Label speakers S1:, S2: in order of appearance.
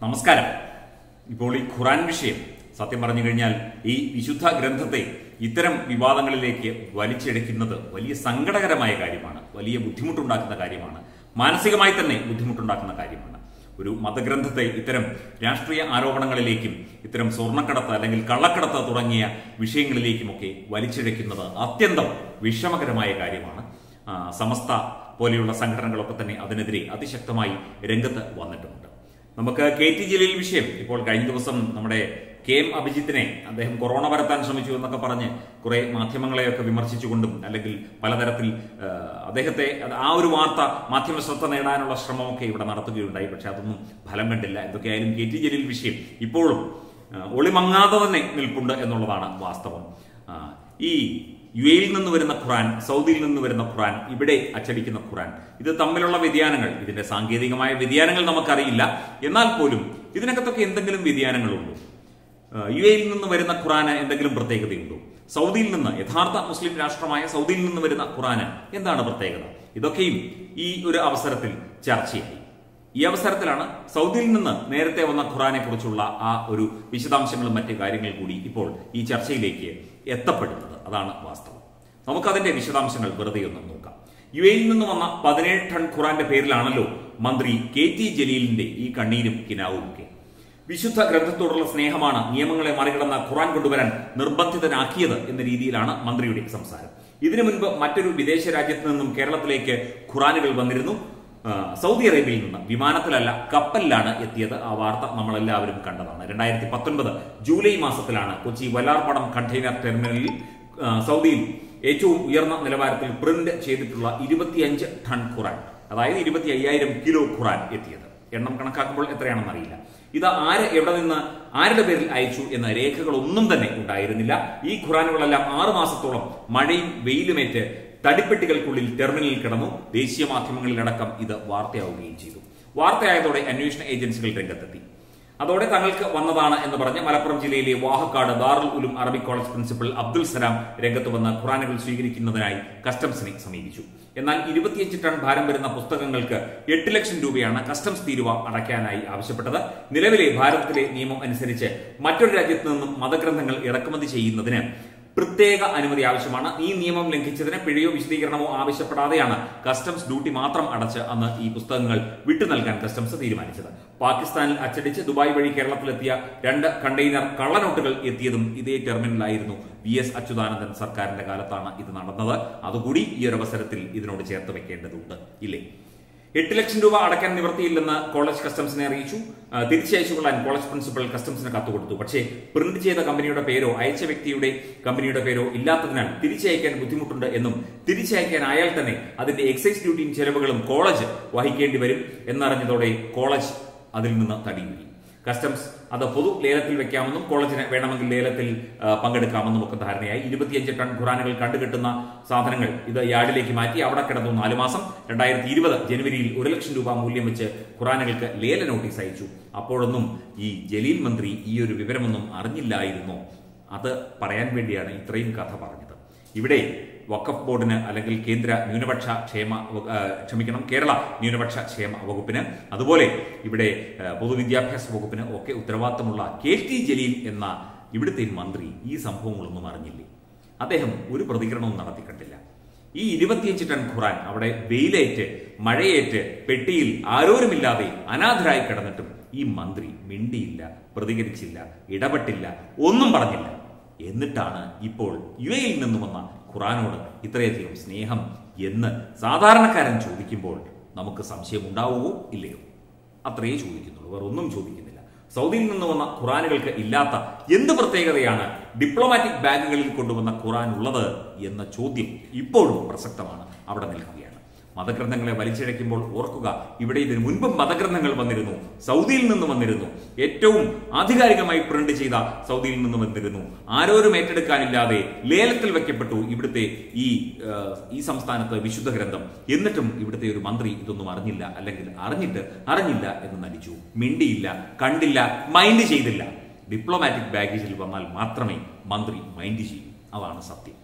S1: നമസ്കാരം ഇപ്പോൾ ഈ ഖുറാൻ വിഷയം സത്യം പറഞ്ഞു കഴിഞ്ഞാൽ ഈ വിശുദ്ധ ഗ്രന്ഥത്തെ ഇത്തരം വിവാദങ്ങളിലേക്ക് വലിച്ചെടുക്കുന്നത് വലിയ സങ്കടകരമായ കാര്യമാണ് വലിയ ബുദ്ധിമുട്ടുണ്ടാക്കുന്ന കാര്യമാണ് മാനസികമായി തന്നെ ബുദ്ധിമുട്ടുണ്ടാക്കുന്ന കാര്യമാണ് ഒരു മതഗ്രന്ഥത്തെ ഇത്തരം രാഷ്ട്രീയ ആരോപണങ്ങളിലേക്കും ഇത്തരം സ്വർണ്ണക്കടത്ത് അല്ലെങ്കിൽ കള്ളക്കടത്ത് തുടങ്ങിയ വിഷയങ്ങളിലേക്കുമൊക്കെ വലിച്ചിഴക്കുന്നത് അത്യന്തം വിഷമകരമായ കാര്യമാണ് ആ, സമസ്ത പോലെയുള്ള സംഘടനകളൊക്കെ തന്നെ അതിനെതിരെ അതിശക്തമായി രംഗത്ത് വന്നിട്ടുമുണ്ട് നമുക്ക് കെ ടി ജലീൽ വിഷയം ഇപ്പോൾ കഴിഞ്ഞ ദിവസം നമ്മുടെ കെ എം അഭിജിത്തിനെ അദ്ദേഹം കൊറോണ പരത്താൻ ശ്രമിച്ചു എന്നൊക്കെ പറഞ്ഞ് കുറെ മാധ്യമങ്ങളെയൊക്കെ വിമർശിച്ചുകൊണ്ടും അല്ലെങ്കിൽ പലതരത്തിൽ ആ, അദ്ദേഹത്തെ അത് ആ ഒരു വാർത്ത മാധ്യമ ശ്രദ്ധ നേടാനുള്ള ശ്രമമൊക്കെ ഇവിടെ നടത്തുകയുണ്ടായി പക്ഷെ അതൊന്നും ഫലം കണ്ടില്ല എന്തൊക്കെയായാലും കെ ടി ജലീൽ വിഷയം ഇപ്പോഴും ആ, ഒളിമങ്ങാതെ തന്നെ നിൽപ്പുണ്ട് എന്നുള്ളതാണ് വാസ്തവം ആ, ഈ യു എയിൽ നിന്ന് വരുന്ന ഖുറാൻ സൗദിയിൽ നിന്ന് വരുന്ന ഖുറാൻ ഇവിടെ അച്ചടിക്കുന്ന ഖുറാൻ ഇത് തമ്മിലുള്ള വ്യതിയാനങ്ങൾ ഇതിന്റെ സാങ്കേതികമായ വ്യതിയാനങ്ങൾ നമുക്കറിയില്ല എന്നാൽ പോലും ഇതിനകത്തൊക്കെ എന്തെങ്കിലും വ്യതിയാനങ്ങളുണ്ടോ ആ, യു എയിൽ നിന്ന് വരുന്ന ഖുറാന് എന്തെങ്കിലും പ്രത്യേകതയുണ്ടോ സൗദിയിൽ നിന്ന് യഥാർത്ഥ മുസ്ലിം രാഷ്ട്രമായ സൗദിയിൽ നിന്ന് വരുന്ന ഖുറാന് എന്താണ് പ്രത്യേകത ഇതൊക്കെയും ഈ ഒരു അവസരത്തിൽ ചർച്ചയായി ഈ അവസരത്തിലാണ് സൗദിയിൽ നിന്ന് നേരത്തെ വന്ന ഖുറാനെ കുറിച്ചുള്ള ആ ഒരു വിശദാംശങ്ങളും മറ്റു കാര്യങ്ങൾ കൂടി ഇപ്പോൾ ഈ ചർച്ചയിലേക്ക് എത്തപ്പെടുന്നത് അതാണ് വാസ്തവം നമുക്കതിന്റെ വിശദാംശങ്ങൾ വെറുതെ ഒന്ന് നോക്കാം യു എയിൽ നിന്ന് വന്ന പതിനേഴ് ടൺ ഖുറാന്റെ പേരിലാണല്ലോ മന്ത്രി കെ ടി ജലീലിന്റെ ഈ കണ്ണീരും കിനാവും ഒക്കെ വിശുദ്ധ ഗ്രന്ഥത്തോടുള്ള സ്നേഹമാണ് നിയമങ്ങളെ മറികടന്ന ഖുറാൻ കൊണ്ടുവരാൻ നിർബന്ധിതനാക്കിയത് എന്ന രീതിയിലാണ് മന്ത്രിയുടെ സംസാരം ഇതിനു മുൻപ് മറ്റൊരു വിദേശ രാജ്യത്ത് നിന്നും കേരളത്തിലേക്ക് ഖുറാനുകൾ വന്നിരുന്നു ആ, സൗദി അറേബ്യയിൽ നിന്ന് വിമാനത്തിലല്ല കപ്പലിലാണ് എത്തിയത് ആ വാർത്ത നമ്മളെല്ലാവരും കണ്ടതാണ് രണ്ടായിരത്തി പത്തൊൻപത് ജൂലൈ മാസത്തിലാണ് കൊച്ചി വല്ലാർപടം കണ്ടെയ്നർ ടെർമിനലിൽ ആ, സൗദിയിൽ ഏറ്റവും ഉയർന്ന നിലവാരത്തിൽ പ്രിന്റ് ചെയ്തിട്ടുള്ള ഇരുപത്തിയഞ്ച് ടൺ ഖുറാൻ അതായത് ഇരുപത്തി അയ്യായിരം കിലോ ഖുറാൻ എത്തിയത് എണ്ണം കണക്കാക്കുമ്പോൾ എത്രയാണെന്ന് അറിയില്ല ഇത് ആര് എവിടെ നിന്ന് ആരുടെ പേരിൽ അയച്ചു എന്ന രേഖകളൊന്നും തന്നെ ഉണ്ടായിരുന്നില്ല ഈ ഖുറാനുകളെല്ലാം ആറു മാസത്തോളം മഴയും വെയിലുമേറ്റ് തടിപ്പെട്ടികൾക്കുള്ളിൽ ടെർമിനലിൽ കിടന്നു ദേശീയ മാധ്യമങ്ങളിലടക്കം ഇത് വാർത്തയാവുകയും ചെയ്തു വാർത്തയായതോടെ അന്വേഷണ ഏജൻസികൾ രംഗത്തെത്തി അതോടെ തങ്ങൾക്ക് വന്നതാണ് എന്ന് പറഞ്ഞ് മലപ്പുറം ജില്ലയിലെ Vazhakkad Darul Uloom Arabic college principal Abdul Salam രംഗത്ത് വന്ന് ഖുറാനുകൾ സ്വീകരിക്കുന്നതിനായി കസ്റ്റംസിനെ സമീപിച്ചു എന്നാൽ ഇരുപത്തിയഞ്ച് ടൺ ഭാരം വരുന്ന പുസ്തകങ്ങൾക്ക് എട്ട് ലക്ഷം രൂപയാണ് കസ്റ്റംസ് തീരുവ അടയ്ക്കാനായി ആവശ്യപ്പെട്ടത് നിലവിലെ ഭാരതത്തിലെ നിയമം അനുസരിച്ച് മറ്റൊരു രാജ്യത്ത് നിന്നും മതഗ്രന്ഥങ്ങൾ ഇറക്കുമതി ചെയ്യുന്നതിന് പ്രത്യേക അനുമതി ആവശ്യമാണ് ഈ നിയമം ലംഘിച്ചതിന് പിഴയോ വിശദീകരണമോ ആവശ്യപ്പെടാതെയാണ് കസ്റ്റംസ് ഡ്യൂട്ടി മാത്രം അടച്ച് അന്ന് ഈ പുസ്തകങ്ങൾ വിട്ടു നൽകാൻ കസ്റ്റംസ് തീരുമാനിച്ചത് പാകിസ്ഥാനിൽ അച്ചടിച്ച് ദുബായ് വഴി കേരളത്തിലെത്തിയ രണ്ട് കണ്ടെയ്നർ കള്ളനോട്ടുകൾ എത്തിയതും ഇതേ ടെർമിനലായിരുന്നു വി എസ് അച്യുതാനന്ദൻ സർക്കാരിന്റെ കാലത്താണ് ഇത് നടന്നത് അതുകൂടി ഈ ഒരു അവസരത്തിൽ ഇതിനോട് ചേർത്ത് വെക്കേണ്ടതുണ്ട് ഇല്ലേ എട്ട് ലക്ഷം രൂപ അടയ്ക്കാൻ നിവൃത്തിയില്ലെന്ന് കോളേജ് കസ്റ്റംസിനെ അറിയിച്ചു ആ, തിരിച്ചയച്ചു കൊള്ളാൻ കോളേജ് പ്രിൻസിപ്പൽ കസ്റ്റംസിന് കത്ത് കൊടുത്തു പക്ഷേ പ്രിന്റ് ചെയ്ത കമ്പനിയുടെ പേരോ അയച്ച വ്യക്തിയുടെ കമ്പനിയുടെ പേരോ ഇല്ലാത്തതിനാൽ തിരിച്ചയക്കാൻ ബുദ്ധിമുട്ടുണ്ട് എന്നും തിരിച്ചയക്കാനായാൽ തന്നെ അതിന്റെ എക്സൈസ് ഡ്യൂട്ടിയും ചെലവുകളും കോളേജ് വഹിക്കേണ്ടി വരും എന്നറിഞ്ഞതോടെ കോളേജ് അതിൽ നിന്ന് തടിയൂരി കസ്റ്റംസ് അത് പൊതു ലേലത്തിൽ വെക്കാമെന്നും കോളേജിന് വേണമെങ്കിൽ ലേലത്തിൽ ആ, പങ്കെടുക്കാമെന്നും ഒക്കെ ധാരണയായി ഇരുപത്തിയഞ്ച് ടൺ ഖുറാനുകൾ കണ്ടുകെട്ടുന്ന സാധനങ്ങൾ ഇത് യാർഡിലേക്ക് മാറ്റി അവിടെ കിടന്നു നാലു മാസം രണ്ടായിരത്തി ഇരുപത് ജനുവരിയിൽ ഒരു ലക്ഷം രൂപ മൂല്യം വെച്ച് ഖുറാനുകൾക്ക് ലേല നോട്ടീസ് അയച്ചു അപ്പോഴൊന്നും ഈ ജലീൽ മന്ത്രി ഈ ഒരു വിവരമൊന്നും അറിഞ്ഞില്ലായിരുന്നോ അത് പറയാൻ വേണ്ടിയാണ് ഇത്രയും കഥ പറഞ്ഞത് ഇവിടെ വഖഫ് ബോർഡിന് അല്ലെങ്കിൽ കേന്ദ്ര ന്യൂനപക്ഷ ക്ഷേമ വ- ആ, ക്ഷമിക്കണം കേരള ന്യൂനപക്ഷ ക്ഷേമ വകുപ്പിന് അതുപോലെ ഇവിടെ ആ, പൊതുവിദ്യാഭ്യാസ വകുപ്പിന് ഒക്കെ ഉത്തരവാദിത്തമുള്ള കെ ടി ജലീൽ എന്ന ഇവിടുത്തെ മന്ത്രി ഈ സംഭവങ്ങളൊന്നും അറിഞ്ഞില്ലേ അദ്ദേഹം ഒരു പ്രതികരണവും നടത്തി കണ്ടില്ല ഈ ഇരുപത്തിയഞ്ച് ടൺ ഖുറാൻ അവിടെ വെയിലേറ്റ് മഴയേറ്റ് പെട്ടിയിൽ ആരോരുമില്ലാതെ അനാഥരായി കിടന്നിട്ടും ഈ മന്ത്രി മിണ്ടിയില്ല പ്രതികരിച്ചില്ല ഇടപെട്ടില്ല ഒന്നും പറഞ്ഞില്ല എന്നിട്ടാണ് ഇപ്പോൾ യു എയിൽ നിന്ന് വന്ന ഖുറാനോട് ഇത്രയധികം സ്നേഹം എന്ന് സാധാരണക്കാരൻ ചോദിക്കുമ്പോൾ നമുക്ക് സംശയം ഉണ്ടാവുമോ ഇല്ലയോ അത്രയേ ചോദിക്കുന്നുള്ളൂ വേറെ ഒന്നും ചോദിക്കുന്നില്ല സൗദിയിൽ നിന്ന് വന്ന ഖുറാനുകൾക്ക് ഇല്ലാത്ത എന്ത് പ്രത്യേകതയാണ് ഡിപ്ലോമാറ്റിക് ബാഗുകളിൽ കൊണ്ടുവന്ന ഖുറാൻ ഉള്ളത് എന്ന ചോദ്യം ഇപ്പോഴും പ്രസക്തമാണ് അവിടെ നിൽക്കുകയാണ് മതഗ്രന്ഥങ്ങളെ വലിച്ചിഴയ്ക്കുമ്പോൾ ഓർക്കുക ഇവിടെ ഇതിനു മുൻപും മതഗ്രന്ഥങ്ങൾ വന്നിരുന്നു സൗദിയിൽ നിന്ന് വന്നിരുന്നു ഏറ്റവും ആധികാരികമായി പ്രിന്റ് ചെയ്ത സൗദിയിൽ നിന്ന് വന്നിരുന്നു ആരോരും ഏറ്റെടുക്കാനില്ലാതെ ലേലത്തിൽ വെക്കപ്പെട്ടു ഇവിടുത്തെ ഈ ആ, ഈ സംസ്ഥാനത്ത് വിശുദ്ധ ഗ്രന്ഥം എന്നിട്ടും ഇവിടുത്തെ ഒരു മന്ത്രി ഇതൊന്നും അറിഞ്ഞില്ല അല്ലെങ്കിൽ അറിഞ്ഞിട്ട് അറിഞ്ഞില്ല എന്ന് നടിച്ചു മിണ്ടിയില്ല കണ്ടില്ല മൈൻഡ് ചെയ്തില്ല ഡിപ്ലോമാറ്റിക് ബാഗേജിൽ വന്നാൽ മാത്രമേ മന്ത്രി മൈൻഡ് ചെയ്യൂ അതാണ് സത്യം